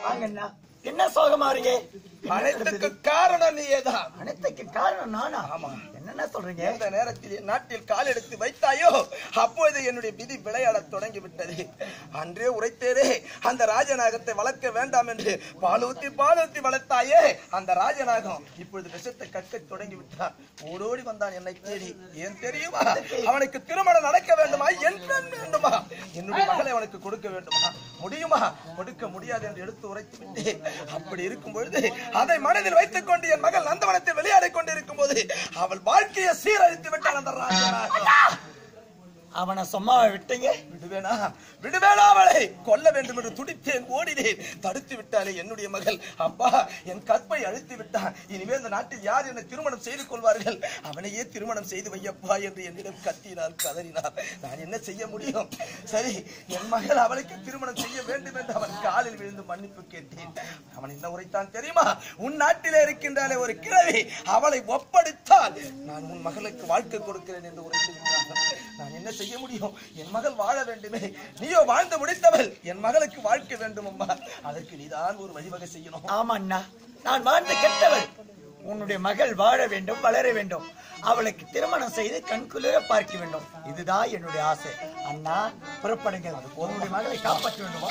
வாங்கண்ணா என்ன சோகமா இருங்க அனைத்துக்கு காரணம் நீயேதான் அனைத்துக்கு காரணம் நானா ஆமா. என்னென்ன சொல்றீங்க எந்த நேரத்தில் என் நாட்டில் கால் எடுத்து வைத்தாயோ அப்பொழுது என்னுடைய விதி விளையாடத் தொடங்கி விட்டது அன்றே உரைத்தேரே அந்த ராஜநாகத்தை வளர்க்க வேண்டாம் என்று பாலூத்தி பாலூத்தி வளர்த்தாயே அந்த ராஜநாகம் இப்பொழுது விஷத்தை கற்க தொடங்கி விட்டான் ஓடோடி வந்தான் என்னை தேடி ஏன் தெரியுமா அவனுக்கு திருமணம் நடக்க வேண்டுமா என் பெண் வேண்டுமா என்னுடைய மகளை அவனுக்கு கொடுக்க வேண்டுமா முடியுமா கொடுக்க முடியாது என்று எடுத்து உரைத்து விட்டேன் அப்படி இருக்கும் பொழுது அதை மனதில் வைத்துக் கொண்டு என் மகள் நந்தவனத்தில் விளையாடிக் கொண்டிருக்கும் போது அவள் வாழ்க்கையை சீரழித்து விட்டாள் அந்த ராஜநாகம் அவனை சும்மாவை விட்டீங்க விடுவேனா விடுவேனா அவளை கொல்ல வேண்டும் என்று துடித்தேன் ஓடினேன் தடுத்து விட்டாளே என்னுடைய மகள் அப்பா என் கற்பை அழுத்தி விட்டான் இனிமேல் இந்த நாட்டில் யார் என்னை திருமணம் செய்து கொள்வார்கள் அவனையே திருமணம் செய்து வையப்பா என்று என்னிடம் கத்தினார் கதறினார் நான் என்ன செய்ய முடியும் சரி என் மகள் அவளுக்கு திருமணம் செய்ய வேண்டும் என்று அவன் காலில் விழுந்து மன்னிப்பு கேட்டேன் அவன் என்ன உரைத்தான் தெரியுமா உன் நாட்டிலே இருக்கின்றாலே ஒரு கிழவி அவளை ஒப்படைத்தால் நான் உன் மகளுக்கு வாழ்க்கை கொடுக்கிறேன் என்று உரைத்து விட்டான் நான் என்ன செய்ய முடியும் என் மகள் வாழ வேண்டுமே நீயோ வாழ்ந்து முடித்தவள் என் மகளுக்கு வாழ்க்கை வேண்டும் அம்மா அதற்கு நீதான் ஒரு வழிவகை செய்யணும் ஆமா அண்ணா நான் வாழ்ந்து கெட்டவள் உன்னுடைய மகள் வாழ வேண்டும் வளர வேண்டும் அவளுக்கு திருமணம் செய்து கண்குளிர பார்க்க வேண்டும் இதுதான் என்னுடைய ஆசை அண்ணா புறப்படுங்கள் உன்னுடைய மகளை காப்பாற்ற வேண்டுமா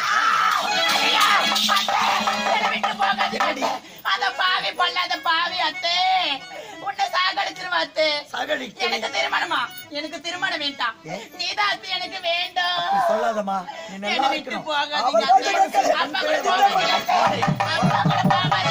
என்னை விட்டு போகாதீங்க. அந்த பாவி பொல்லாத பாவி அத்தே உன்னை சாகடிச்சிருவா அத்தே சாகடிக்கிறேன். எனக்கு திருமணமா எனக்கு திருமணம் வேண்டாம் ஏ? நீதான் அத்தே எனக்கு வேண்டும் அப்படி சொல்லாதம்மா நீ என்னை நல்லா விட்டு இருக்கணும் போகாதீங்க அவள் அத்தே. கேட்கல. அப்பா கூட போகாதீங்க அத்தே. அப்பா கூட போகாதீங்க